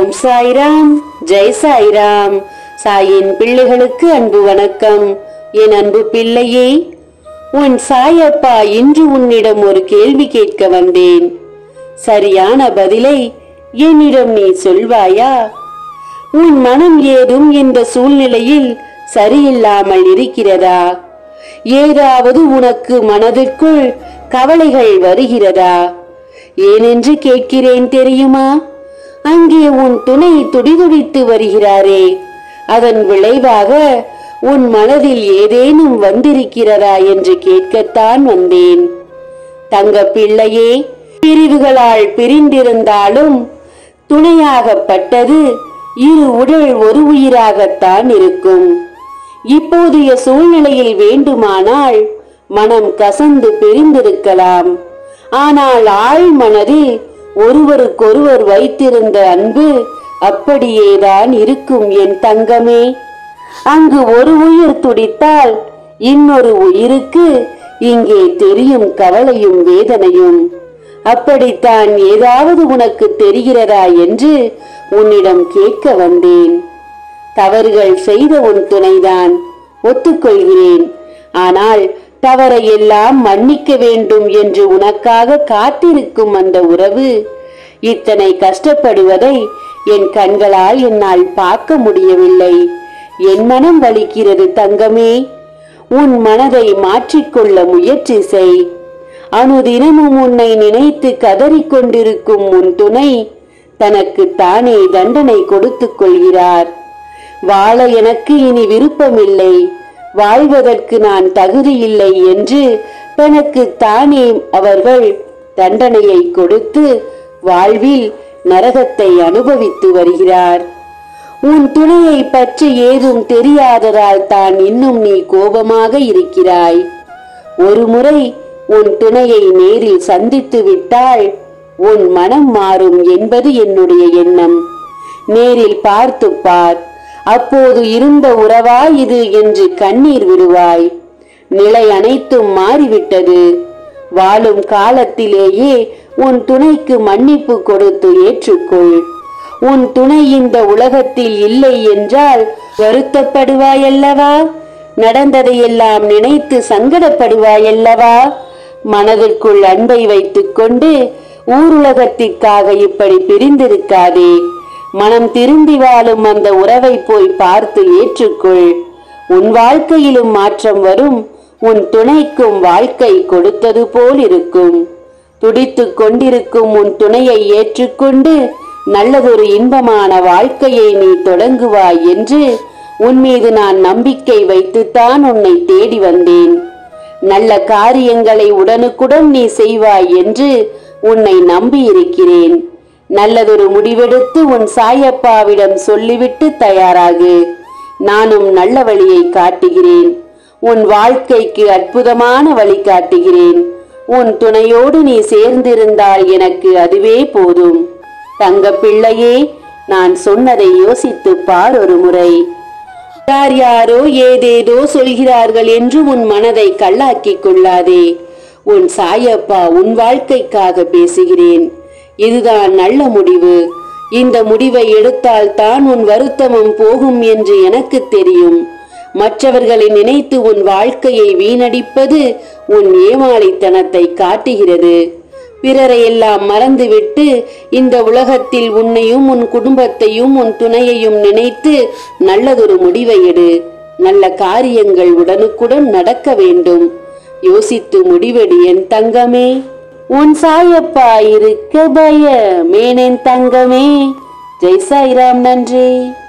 ஓம் சாய்ராம் ஜெய் சாய்ராம் சாயின் பிள்ளைகளுக்கு அன்பு வணக்கம் என் அன்பு பிள்ளையே உன் சாயப்பா இன்று உன்னிடம் ஒரு கேள்வி கேட்க வந்தேன் சரியான பதிலை என்னிடம் நீ சொல்வாயா உன் மனம் ஏதும் இந்த சூழ்நிலையில் சரியில்லாமல் இருக்கிறதா ஏதாவது உனக்கு மனதிற்குள் கவலைகள் வருகிறதா ஏனென்று கேட்கிறேன் தெரியுமா அங்கே உன் துணை துடிதுடித்து வருகிறாரே அதன் விளைவாக உன் மனதில் ஏதேனும் வந்திருக்கிறதா என்று கேட்கத்தான் வந்தேன் தங்க பிள்ளையே பிரிவுகளால் பிரிந்திருந்தாலும் துணையாகப்பட்டது இரு உடல் ஒரு உயிராகத்தான் இருக்கும் இப்போதைய சூழ்நிலையில் வேண்டுமானால் மனம் கசந்து பிரிந்திருக்கலாம் ஆனால் ஆழ் மனதில் ஒருவருக்கொருவர் வைத்திருந்த அன்பு அப்படியேதான் இருக்கும் என் தங்கமே அங்கு ஒரு உயிர் துடித்தால் இன்னொரு உயிருக்கு இங்கே தெரியும் கவலையும் வேதனையும் அப்படித்தான் ஏதாவது உனக்கு தெரிகிறதா என்று உன்னிடம் கேட்க வந்தேன் தவறுகள் செய்த உன் துணைதான் ஒத்துக்கொள்கிறேன் ஆனால் தவறை எல்லாம் மன்னிக்க வேண்டும் என்று உனக்காக காத்திருக்கும் அந்த உறவு இத்தனை கஷ்டப்படுவதை என் கண்களால் என்னால் பார்க்க முடியவில்லை என் மனம் வலிக்கிறது தங்கமே உன் மனதை மாற்றிக்கொள்ள முயற்சி செய் அனுதினமும் உன்னை நினைத்து கதறிக் கொண்டிருக்கும் உன் துணை தனக்கு தானே தண்டனை கொடுத்துக் கொள்கிறார் வாழ எனக்கு இனி விருப்பமில்லை வாழ்வதற்கு நான் தகுதியில்லை என்று தனக்கு தானே அவர்கள் தண்டனையை கொடுத்து வாழ்வில் நரகத்தை அனுபவித்து வருகிறார் உன் துணையை பற்றி ஏதும் தெரியாததால் தான் இன்னும் நீ கோபமாக இருக்கிறாய் ஒரு முறை உன் துணையை நேரில் சந்தித்து விட்டால் உன் மனம் மாறும் என்பது என்னுடைய எண்ணம் நேரில் பார்த்து பார் அப்போது இருந்த உறவா இது என்று கண்ணீர் விடுவாய் நிலை அனைத்தும் மாறிவிட்டது வாழும் காலத்திலேயே உன் துணைக்கு மன்னிப்பு கொடுத்து ஏற்றுக்கொள் உன் துணை இந்த உலகத்தில் இல்லை என்றால் வருத்தப்படுவாயல்லவா நடந்ததையெல்லாம் நினைத்து சங்கடப்படுவாயல்லவா மனதிற்குள் அன்பை வைத்துக்கொண்டு ஊருலகத்திற்காக இப்படி பிரிந்திருக்காதே மனம் திரும்பி வாழும் அந்த உறவை போய் பார்த்து ஏற்றுக்கொள் உன் வாழ்க்கையிலும் மாற்றம் வரும் உன் துணைக்கும் வாழ்க்கை கொடுத்தது போல் இருக்கும் துடித்துக் கொண்டிருக்கும் உன் துணையை ஏற்றுக்கொண்டு நல்லதொரு இன்பமான வாழ்க்கையை நீ தொடங்குவாய் என்று உன் மீது நான் நம்பிக்கை வைத்துத்தான் உன்னை தேடி வந்தேன் நல்ல காரியங்களை உடனுக்குடன் நீ செய்வாய் என்று உன்னை நம்பி இருக்கிறேன் நல்லதொரு முடிவெடுத்து உன் சாயப்பாவிடம் சொல்லிவிட்டு தயாராகு நானும் நல்ல வழியை காட்டுகிறேன் உன் வாழ்க்கைக்கு அற்புதமான வழி காட்டுகிறேன் உன் துணையோடு நீ சேர்ந்திருந்தால் எனக்கு அதுவே போதும் தங்க பிள்ளையே நான் சொன்னதை யோசித்துப் பார் ஒரு முறை யார் யாரோ ஏதேதோ சொல்கிறார்கள் என்று உன் மனதை கல்லாக்கிக் கொள்ளாதே உன் சாயப்பா உன் வாழ்க்கைக்காக பேசுகிறேன் இதுதான் நல்ல முடிவு இந்த முடிவை எடுத்தால் தான் உன் வருத்தமும் போகும் என்று எனக்கு தெரியும் மற்றவர்களை நினைத்து உன் வாழ்க்கையை வீணடிப்பது உன் ஏமாளித்தனத்தை காட்டுகிறது பிறரை எல்லாம் மறந்துவிட்டு இந்த உலகத்தில் உன்னையும் உன் குடும்பத்தையும் உன் துணையையும் நினைத்து நல்லதொரு முடிவை எடு நல்ல காரியங்கள் உடனுக்குடன் நடக்க வேண்டும் யோசித்து முடிவெடு என் தங்கமே உன் சாயப்பா இருக்க பயமேனென் தங்கமே ஜெய் சாய்ராம் நன்றி